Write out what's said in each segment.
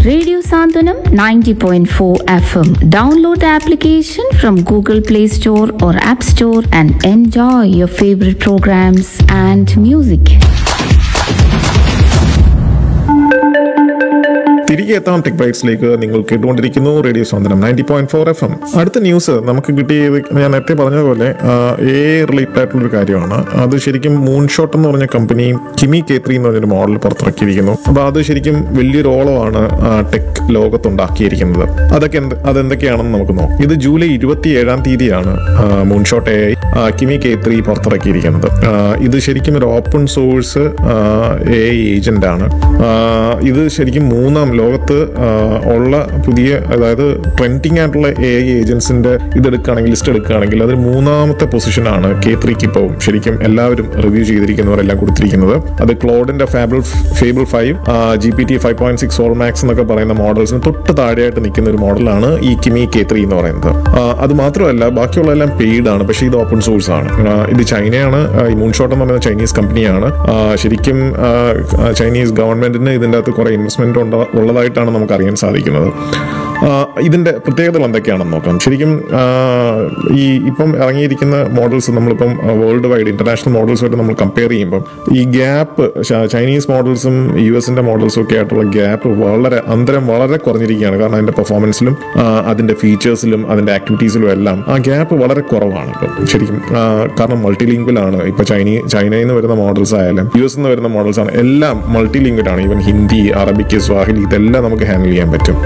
Radio Sandhanam 90.4 FM. Download the application from Google Play Store or App Store and enjoy your favorite programs and music. തിരികെ എത്താം tech ബൈറ്റ്സിലേക്ക് നിങ്ങൾ കേട്ടുകൊണ്ടിരിക്കുന്നു radio Swanthanam ninety point four F M അടുത്ത news നമുക്ക് കിട്ടിയത് ഞാൻ നേരത്തെ പറഞ്ഞതുപോലെ എ റിലേറ്റഡ് ആയിട്ടുള്ള ഒരു കാര്യമാണ് അത് ശരിക്കും മൂൺ ഷോട്ട് എന്ന് പറഞ്ഞ കമ്പനി കിമി കേത്രി എന്ന് പറഞ്ഞൊരു മോഡൽ പുറത്തിറക്കിയിരിക്കുന്നു അപ്പോൾ അത് ശരിക്കും വലിയൊരു ഓളമാണ് ടെക് ലോകത്തുണ്ടാക്കിയിരിക്കുന്നത് അതൊക്കെ എന്ത് അതെന്തൊക്കെയാണെന്ന് നമുക്ക് നോക്കാം ഇത് ജൂലൈ ഇരുപത്തി ഏഴാം തീയതിയാണ് Moonshot A I Kimi K three പുറത്തിറക്കിയിരിക്കുന്നത് ആ, ഇത് ശരിക്കും ഒരു ഓപ്പൺ സോഴ്സ് എ ഏജന്റ് ആണ് ആ, ഇത് ശരിക്കും മൂന്നാം ലോകത്ത് ആ, ഉള്ള പുതിയ അതായത് ട്രെൻഡിങ് ആയിട്ടുള്ള എ ഐ ഏജൻസിന്റെ ഇതെടുക്കുകയാണെങ്കിൽ ലിസ്റ്റ് എടുക്കുകയാണെങ്കിൽ അതിൽ മൂന്നാമത്തെ പൊസിഷനാണ് കെ ത്രീക്ക് ഇപ്പോൾ ശരിക്കും എല്ലാവരും റിവ്യൂ ചെയ്തിരിക്കുന്നവരെല്ലാം കൊടുത്തിരിക്കുന്നത് അത് ക്ലോഡിന്റെ fable fable five G P T five point six all max എന്നൊക്കെ പറയുന്ന മോഡൽസിന് തൊട്ട് താഴെയായിട്ട് നിൽക്കുന്ന ഒരു മോഡലാണ് ഈ കിമി കെ ത്രീ എന്ന് പറയുന്നത് ആ, അത് മാത്രമല്ല ബാക്കിയുള്ള എല്ലാം പെയ്ഡ് ആണ് പക്ഷേ ഇത് ഓപ്പൺ സോഴ്സ് ആണ് ആ, ഇത് ചൈനയാണ് ആ, ഈ മൂൺഷോട്ട് എന്ന് പറയുന്ന ചൈനീസ് കമ്പനിയാണ് ആ, ശരിക്കും ആ, ചൈനീസ് ഗവൺമെന്റിന് ഇതിൻ്റെ അകത്ത് കുറെ ഇൻവെസ്റ്റ്മെന്റ് ഉള്ളതായിട്ടാണ് നമുക്ക് അറിയാൻ സാധിക്കുന്നത് ആ, ഇതിന്റെ പ്രത്യേകതകൾ എന്തൊക്കെയാണെന്ന് നോക്കാം ശരിക്കും ആ, ഈ ഇപ്പം ഇറങ്ങിയിരിക്കുന്ന മോഡൽസ് നമ്മളിപ്പം വേൾഡ് വൈഡ് ഇന്റർനാഷണൽ മോഡൽസുമായിട്ട് നമ്മൾ കമ്പയർ ചെയ്യുമ്പോൾ ഈ ഗ്യാപ്പ് ചൈനീസ് മോഡൽസും യു എസിന്റെ മോഡൽസും ഒക്കെ ആയിട്ടുള്ള ഗ്യാപ്പ് വളരെ അന്തരം വളരെ കുറഞ്ഞിരിക്കുകയാണ് കാരണം അതിന്റെ പെർഫോമൻസിലും അതിന്റെ ഫീച്ചേഴ്സിലും അതിന്റെ ആക്ടിവിറ്റീസിലും എല്ലാം ആ ഗ്യാപ്പ് വളരെ കുറവാണ് ഇപ്പം ശരിക്കും ആ, കാരണം മൾട്ടി ലിംഗ്വലാണ് ഇപ്പൊ ചൈനീ ചൈനയിൽ നിന്ന് വരുന്ന മോഡൽസ് ആയാലും യു എസ് നിന്ന് വരുന്ന മോഡൽസ് ആണ് എല്ലാം മൾട്ടി ലിംഗ്വഡ് ആണ് ഈവൻ ഹിന്ദി അറബിക്ക് സ്വാഹിലി ഇതെല്ലാം നമുക്ക് ഹാൻഡിൽ ചെയ്യാൻ പറ്റും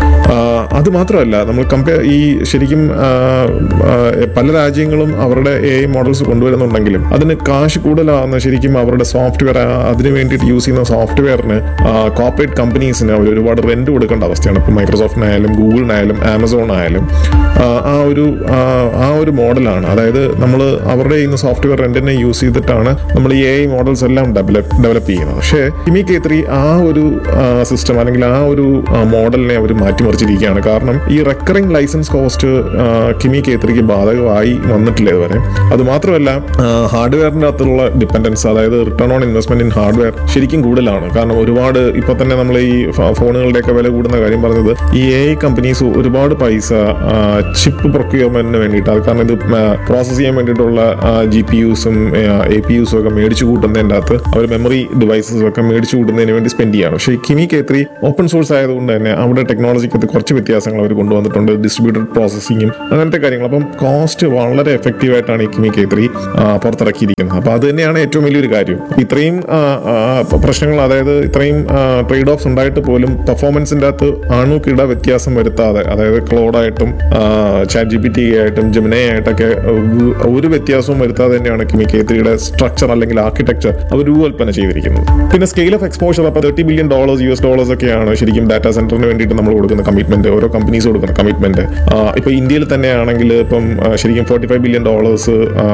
ആഹ് അത് മാത്രമല്ല നമ്മൾ കമ്പയർ ഈ ശരിക്കും ആഹ് ആഹ് പല രാജ്യങ്ങളും അവരുടെ എ ഐ മോഡൽസ് കൊണ്ടുവരുന്നുണ്ടെങ്കിലും അതിന് കാശ് കൂടുതലാവുന്ന ശരിക്കും അവരുടെ സോഫ്റ്റ്വെയർ അതിന് വേണ്ടിയിട്ട് യൂസ് ചെയ്യുന്ന സോഫ്റ്റ്വെയറിന് കോർപ്പറേറ്റ് കമ്പനീസിന് അവർ ഒരുപാട് റെന്റ് കൊടുക്കേണ്ട അവസ്ഥയാണ് ഇപ്പോൾ മൈക്രോസോഫ്റ്റിനായാലും ഗൂഗിളിനായാലും ആമസോണായാലും ആഹ് ആ ഒരു ആഹ് ആ ഒരു മോഡലാണ് അതായത് നമ്മൾ അവരുടെ ചെയ്യുന്ന സോഫ്റ്റ്വെയർ റെന്റിനെ യൂസ് ചെയ്തിട്ടാണ് നമ്മൾ ഈ എ ഐ മോഡൽസ് എല്ലാം ഡെവലപ്പ് ഡെവലപ്പ് ചെയ്യുന്നത് പക്ഷേ കിമി കെ ത്രീ ആ ഒരു സിസ്റ്റം അല്ലെങ്കിൽ ആ ഒരു മോഡലിനെ അവർ മാറ്റിമറിച്ചിരിക്കുകയാണ് കാരണം ഈ recurring licence cost Kimi K ത്രീക്ക് ബാധകമായി വന്നിട്ടില്ല ഇതുവരെ അത് മാത്രമല്ല ഹാർഡ്വെയറിന്റെ അകത്തുള്ള ഡിപ്പെൻഡൻസ് അതായത് return on investment in hardware ശരിക്കും കൂടുതലാണ് കാരണം ഒരുപാട് ഇപ്പൊ തന്നെ നമ്മൾ ഈ ഫ- ഫോണുകളുടെയൊക്കെ വില കൂടുന്ന കാര്യം പറഞ്ഞത് ഈ എ ഐ കമ്പനീസ് ഒരുപാട് പൈസ ചിപ്പ് പ്രൊക്യൂർമെന്റിന് വേണ്ടിയിട്ട് അത് കാരണം ഇത് പ്രോസസ് ചെയ്യാൻ വേണ്ടിയിട്ടുള്ള ജി പി യുസും എ പി യുസും ഒക്കെ മേടിച്ചു കൂട്ടുന്നതിൻ്റെ അകത്ത് അവർ മെമ്മറി ഡിവൈസസ് ഒക്കെ മേടിച്ചു കൂട്ടുന്നതിന് വേണ്ടി സ്പെൻഡ് ചെയ്യാണ് പക്ഷേ ഈ Kimi K three open source ആയതുകൊണ്ട് തന്നെ അവിടെ ടെക്നോളജിക്കകത്ത് കുറച്ച് വ്യത്യാസങ്ങൾ അവർ കൊണ്ടുവന്നിട്ടുണ്ട് ഡിസ്ട്രിബ്യൂട്ടഡ് പ്രോസസ്സിങ്ങും അങ്ങനത്തെ കാര്യങ്ങൾ അപ്പം കോസ്റ്റ് വളരെ എഫക്റ്റീവ് ആയിട്ടാണ് ഈ കിമി കെ ത്രീ പുറത്തിറക്കിയിരിക്കുന്നത് അപ്പോൾ അത് തന്നെയാണ് ഏറ്റവും വലിയൊരു കാര്യം ഇത്രയും ആ, ആ, പ്രശ്നങ്ങൾ അതായത് ഇത്രയും ട്രേഡ് ഓഫ്സ് ഉണ്ടായിട്ട് പോലും പെർഫോമൻസിൻ്റെ അകത്ത് അണുകിട വ്യത്യാസം വരുത്താതെ അതായത് ക്ലോഡായിട്ടും ചാറ്റ് ജി പി ടി ആയിട്ടും ജമിനെ ആയിട്ടൊക്കെ ഒരു- ഒരു വ്യത്യാസവും വരുത്താതെ തന്നെയാണ് കിമി കെ ത്രീയുടെ സ്ട്രക്ചർ അല്ലെങ്കിൽ ആർക്കിടെക്ചർ അവർ രൂപകൽപ്പന ചെയ്തിരിക്കുന്നത് പിന്നെ സ്കെയിൽ ഓഫ് എക്സ്പോഷർ അപ്പോൾ thirty billion dollars U S dollars ഒക്കെയാണ് ശരിക്കും ഡാറ്റാ സെന്ററിന് വേണ്ടിയിട്ട് നമ്മൾ കൊടുക്കുന്ന കമ്മിറ്റ്മെന്റ് ഓരോ കമ്പനീസ് കൊടുക്കുന്ന കമ്മിറ്റ്മെന്റ് ഇപ്പോൾ ഇന്ത്യയിൽ തന്നെയാണെങ്കിൽ ഇപ്പം ആ, ശരിക്കും ഫോർട്ടി ഫൈവ് ബില്യൺ ഡോളേഴ്സ്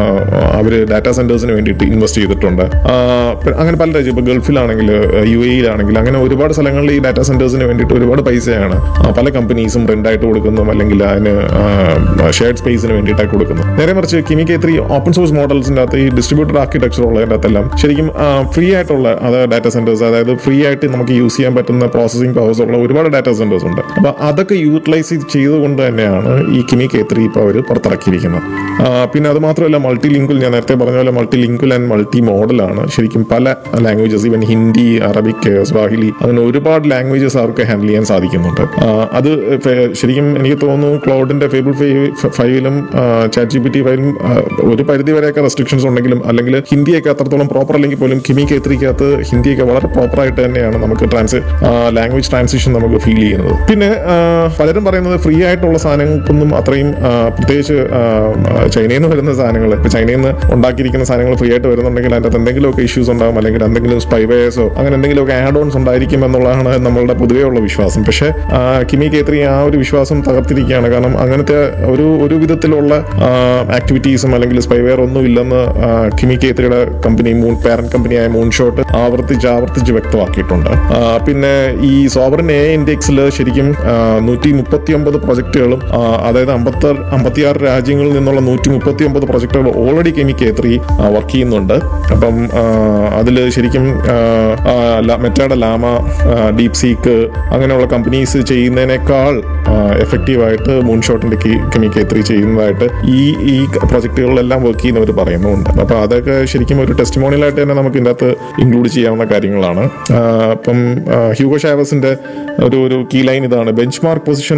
അവർ ഡാറ്റാ സെന്റേഴ്സിന് വേണ്ടിയിട്ട് ഇൻവെസ്റ്റ് ചെയ്തിട്ടുണ്ട് ആ, പ- അങ്ങനെ പല രാജ്യം ഇപ്പോൾ ഗൾഫിലാണെങ്കിൽ യു എയിലാണെങ്കിൽ അങ്ങനെ ഒരുപാട് സ്ഥലങ്ങളിൽ ഈ ഡാറ്റാ സെന്റേഴ്സിന് വേണ്ടിയിട്ട് ഒരുപാട് പൈസയാണ് ആ, പല കമ്പനീസും റെന്റായിട്ട് കൊടുക്കുന്നതും അല്ലെങ്കിൽ അതിന് ഷെയർഡ് സ്പേസിന് വേണ്ടിയിട്ടാണ് കൊടുക്കുന്നത് നേരെ മറിച്ച് Kimi K three open source മോഡൽസിന്റെ അകത്ത് ഈ ഡിസ്ട്രിബ്യൂട്ടഡ് ആർക്കിടെക്ചർ ഉള്ളതിൻ്റെ അകത്തെല്ലാം ശരിക്കും ഫ്രീ ആയിട്ടുള്ള അതായത് ഡാറ്റാ സെന്റേഴ്സ് അതായത് ഫ്രീ ആയിട്ട് നമുക്ക് യൂസ് ചെയ്യാൻ പറ്റുന്ന പ്രോസസിംഗ് പവേഴ്സ് ഉള്ള ഒരുപാട് ഡാറ്റാ സെന്റേഴ്സ് ഉണ്ട് അപ്പൊ അതൊക്കെ യൂട്ടിലൈസ് ചെയ്തുകൊണ്ട് തന്നെയാണ് ഈ കിമി കെ ത്രീ ഇപ്പോൾ അവർ പുറത്തിറക്കിയിരിക്കുന്നത് ആ, പിന്നെ അത് മാത്രമല്ല മൾട്ടി ലിങ്കുൽ ഞാൻ നേരത്തെ പറഞ്ഞ പോലെ മൾട്ടി ലിങ്കുൽ ആൻഡ് മൾട്ടി മോഡലാണ് ശരിക്കും പല languages even Hindi Arabic Swahili അങ്ങനെ ഒരുപാട് ലാംഗ്വേജസ് അവർക്ക് ഹാൻഡിൽ ചെയ്യാൻ സാധിക്കുന്നുണ്ട് ആ, അത് ഫെ- ശരിക്കും എനിക്ക് തോന്നുന്നു ക്ലൗഡിന്റെ ഫേബിൾ ഫൈവിലും ചാറ്റ് ജി പി ടി ഫൈലും ഒരു പരിധി വരെയൊക്കെ റെസ്ട്രിക്ഷൻസ് ഉണ്ടെങ്കിലും അല്ലെങ്കിൽ ഹിന്ദിയൊക്കെ അത്രത്തോളം പ്രോപ്പർ അല്ലെങ്കിൽ പോലും കിമി കേത്രിക്കകത്ത് ഹിന്ദിയൊക്കെ വളരെ പ്രോപ്പർ ആയിട്ട് തന്നെയാണ് നമുക്ക് ട്രാൻസ് ലാംഗ്വേജ് ട്രാൻസിഷൻ നമുക്ക് ഫീൽ ചെയ്യുന്നത് പിന്നെ ആ, പലരും പറയുന്നത് ഫ്രീ ആയിട്ടുള്ള സാധനങ്ങൾക്കൊന്നും അത്രയും ആ, പ്രത്യേകിച്ച് ആ, ആ, ചൈനയിൽ നിന്ന് വരുന്ന സാധനങ്ങൾ ഇപ്പൊ ചൈനയിൽ നിന്ന് ഉണ്ടാക്കിയിരിക്കുന്ന സാധനങ്ങൾ ഫ്രീ ആയിട്ട് വരുന്നുണ്ടെങ്കിൽ അതിൻ്റെ അകത്ത് എന്തെങ്കിലുമൊക്കെ ഇഷ്യൂസ് ഉണ്ടാകും അല്ലെങ്കിൽ എന്തെങ്കിലും സ്പൈവേഴ്സോ അങ്ങനെ എന്തെങ്കിലുമൊക്കെ ആഡ് ഓൺസ് ഉണ്ടായിരിക്കും എന്നുള്ളതാണ് നമ്മളുടെ പൊതുവേ ഉള്ള വിശ്വാസം പക്ഷേ ആ, കിമി കേത്രി ആ ഒരു വിശ്വാസം തകർത്തിരിക്കുകയാണ് കാരണം അങ്ങനത്തെ ഒരു ഒരു വിധത്തിലുള്ള ആക്ടിവിറ്റീസും അല്ലെങ്കിൽ സ്പൈവെയർ ഒന്നും ഇല്ലെന്ന് ആ, കിമി കേത്രിയുടെ കമ്പനി മൂൺ പാരന്റ് കമ്പനിയായ മൂൺ ഷോട്ട് ആവർത്തിച്ച് ആവർത്തിച്ച് വ്യക്തമാക്കിയിട്ടുണ്ട് ആ, പിന്നെ ഈ സോവറിൻ എ ഇൻഡെക്സിൽ ശരിക്കും നൂറ്റി മുപ്പത്തി ഒമ്പത് പ്രൊജക്ടുകളും ആ, അതായത് അമ്പത്തി അമ്പത്തിയാറ് രാജ്യങ്ങളിൽ നിന്നുള്ള നൂറ്റി മുപ്പത്തി ഒമ്പത് പ്രൊജക്ടുകൾ already Kimi K three work ചെയ്യുന്നുണ്ട് അപ്പം അതിൽ ശരിക്കും ആ, ആ, ല- മെറ്റയുടെ ലാമ ഡീപ് സീക്ക് അങ്ങനെയുള്ള കമ്പനീസ് ചെയ്യുന്നതിനേക്കാൾ എഫക്റ്റീവായിട്ട് മൂൺഷോട്ടിന്റെ കെമി കെ ത്രീ ചെയ്യുന്നതായിട്ട് ഈ ഈ പ്രൊജക്ടുകളിലെല്ലാം വർക്ക് ചെയ്യുന്നവർ പറയുന്നുണ്ട് അപ്പോൾ അതൊക്കെ ശരിക്കും ഒരു ടെസ്റ്റിമോണിയലായിട്ട് തന്നെ നമുക്ക് ഇതിൻ്റെ അകത്ത് ഇൻക്ലൂഡ് ചെയ്യാവുന്ന കാര്യങ്ങളാണ് ആ, അപ്പം ആ, ഹ്യൂഗോ ഷാവസിന്റെ ഒരു ഒരു കീ ലൈൻ ഇതാണ് ബെഞ്ച് മാർക്ക് പൊസിഷൻ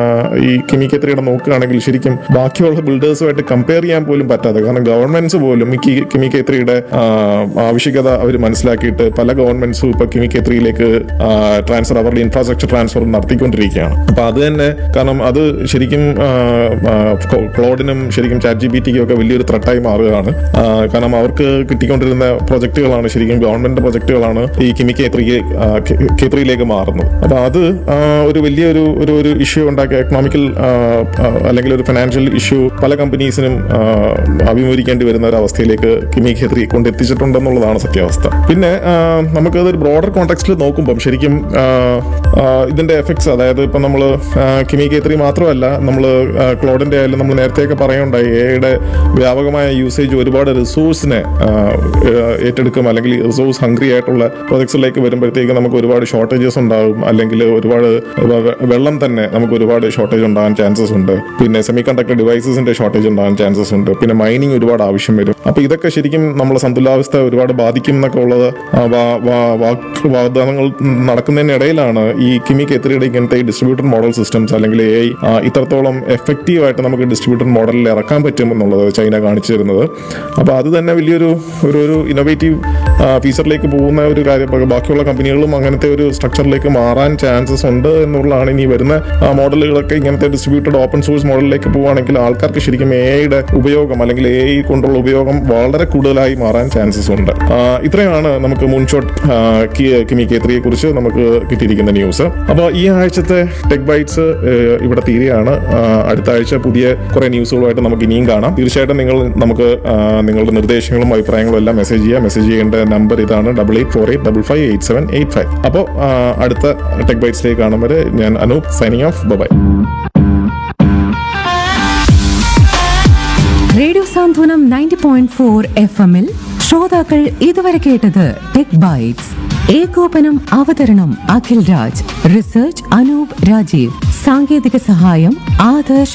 ഈ കെമി കെ ത്രീയുടെ നോക്കുകയാണെങ്കിൽ ശരിക്കും ബാക്കിയുള്ള ബിൽഡേഴ്സുമായിട്ട് കമ്പയർ ചെയ്യാൻ പോലും പറ്റാതെ കാരണം ഗവൺമെന്റ്സ് പോലും ഈ കെമി കെ ത്രീയുടെ ആവശ്യകത അവർ മനസ്സിലാക്കിയിട്ട് പല ഗവൺമെന്റ്സും ഇപ്പൊ കെമി കെ ത്രീയിലേക്ക് ട്രാൻസ്ഫർ അവരുടെ ഇൻഫ്രാസ്ട്രക്ചർ ട്രാൻസ്ഫർ നടത്തിക്കൊണ്ടിരിക്കുകയാണ് അപ്പൊ അത് തന്നെ കാരണം അത് ശരിക്കും ആ, ആ, ക്ലോ- ക്ലോഡിനും ശരിക്കും ചാറ്റ് ജി ബി ടിക്കും ഒക്കെ വലിയൊരു ത്രട്ടായി മാറുകയാണ് ആ, കാരണം അവർക്ക് കിട്ടിക്കൊണ്ടിരുന്ന പ്രൊജക്ടുകളാണ് ശരിക്കും ഗവൺമെന്റ് പ്രൊജക്ടുകളാണ് ഈ കെമി കെ ത്രീ കെ ത്രീയിലേക്ക് മാറുന്നത് അപ്പൊ അത് ആ, ഒരു വലിയൊരു ഒരു ഒരു ഇഷ്യൂ ഉണ്ടാക്കിയ എക്കണോമിക്കൽ അല്ലെങ്കിൽ ഒരു ഫിനാൻഷ്യൽ ഇഷ്യൂ പല കമ്പനീസിനും ആ, അഭിമുഖീകരിക്കേണ്ടി വരുന്ന ഒരു അവസ്ഥയിലേക്ക് കിമി കെ ത്രീ കൊണ്ടെത്തിച്ചിട്ടുണ്ടെന്നുള്ളതാണ് സത്യാവസ്ഥ പിന്നെ ആ, നമുക്കത് ഒരു ബ്രോഡർ കോണ്ടെക്സ്റ്റിൽ നോക്കുമ്പം ശരിക്കും ആ, ആ, ഇതിന്റെ എഫക്ട്സ് അതായത് ഇപ്പം നമ്മൾ കിമി കെ ത്രീ മാത്രമല്ല നമ്മൾ ക്ലോഡിന്റെ ആയാലും നമ്മൾ നേരത്തെയൊക്കെ പറയുണ്ടായി എയുടെ വ്യാപകമായ യൂസേജ് ഒരുപാട് റിസോഴ്സിനെ ഏറ്റെടുക്കും അല്ലെങ്കിൽ റിസോഴ്സ് ഹംഗ്രി ആയിട്ടുള്ള പ്രൊജക്ട്സിലേക്ക് വരുമ്പോഴത്തേക്ക് നമുക്ക് ഒരുപാട് ഷോർട്ടേജസ് ഉണ്ടാകും അല്ലെങ്കിൽ ഒരുപാട് വെ- വെള്ളം തന്നെ നമുക്ക് ഒരുപാട് ഷോർട്ടേജ് ഉണ്ടാകാൻ ചാൻസസ് ഉണ്ട് പിന്നെ സെമി കണ്ടക്ടർ ഡിവൈസസിന്റെ ഷോർട്ടേജ് ഉണ്ടാകാൻ ചാൻസസ് ഉണ്ട് പിന്നെ മൈനിങ് ഒരുപാട് ആവശ്യം വരും അപ്പൊ ഇതൊക്കെ ശരിക്കും നമ്മളെ സന്തുലാവസ്ഥ ഒരുപാട് ബാധിക്കും എന്നൊക്കെ ഉള്ളത് ആ, വാ- വാ- വാക്ക് വാഗ്ദാനങ്ങൾ നടക്കുന്നതിനിടയിലാണ് ഈ കിമി കെത്രിയുടെ ഇങ്ങനത്തെ ഈ ഡിസ്ട്രിബ്യൂട്ടഡ് മോഡൽ സിസ്റ്റംസ് അല്ലെങ്കിൽ എ ഐ ഇത്രത്തോളം എഫക്റ്റീവ് ആയിട്ട് നമുക്ക് ഡിസ്ട്രിബ്യൂട്ടഡ് മോഡലിൽ ഇറക്കാൻ പറ്റും എന്നുള്ളത് ചൈന കാണിച്ചു തരുന്നത് അപ്പോൾ അത് തന്നെ വലിയൊരു ഒരു ഒരു ഇന്നോവേറ്റീവ് ഫീച്ചറിലേക്ക് പോകുന്ന ഒരു കാര്യം ഇപ്പൊ ബാക്കിയുള്ള കമ്പനികളും അങ്ങനത്തെ ഒരു സ്ട്രക്ചറിലേക്ക് മാറാൻ ചാൻസസ് ഉണ്ട് എന്നുള്ളതാണ് ഇനി വരുന്ന ആ, മോഡലുകളൊക്കെ ഇങ്ങനത്തെ ഡിസ്ട്രിബ്യൂട്ടഡ് ഓപ്പൺ സോഴ്സ് മോഡലിലേക്ക് പോവുകയാണെങ്കിൽ ആൾക്കാർക്ക് ശരിക്കും എ ഐയുടെ ഉപയോഗം അല്ലെങ്കിൽ എ ഐ കൊണ്ടുള്ള ഉപയോഗം വളരെ കൂടുതലായി മാറാൻ ചാൻസസ് ഉണ്ട് ആ, ഇത്രയാണ് നമുക്ക് മുൻഷോട്ട് കിമി കെ ത്രീയെ കുറിച്ച് നമുക്ക് കിട്ടിയിരിക്കുന്ന ന്യൂസ് അപ്പോൾ ഈ ആഴ്ചത്തെ ടെക് ബൈറ്റ്സ് ഇവിടെ തീരെയാണ് ആ, അടുത്ത ആഴ്ച പുതിയ കുറെ ന്യൂസുകളുമായിട്ട് നമുക്ക് ഇനിയും കാണാം തീർച്ചയായിട്ടും നിങ്ങൾ നമുക്ക് ആ, നിങ്ങളുടെ നിർദ്ദേശങ്ങളും അഭിപ്രായങ്ങളും എല്ലാം മെസ്സേജ് ചെയ്യുക മെസ്സേജ് ചെയ്യേണ്ട നമ്പർ ഇതാണ് double eight four eight double five eight seven eight five അപ്പോൾ അടുത്ത ടെക് ബൈറ്റ്സിലേക്ക് കാണും വരെ ഞാൻ Anoop signing off bye radio Santhwanam ninety point four F എമ്മിൽ ശ്രോതാക്കൾ ഇതുവരെ കേട്ടത് ടെക് ബൈറ്റ്സ് ഏകോപനം അവതരണം അഖിൽ രാജ് റിസർച്ച് അനൂപ് രാജീവ് സാങ്കേതിക സഹായം ആദർശ്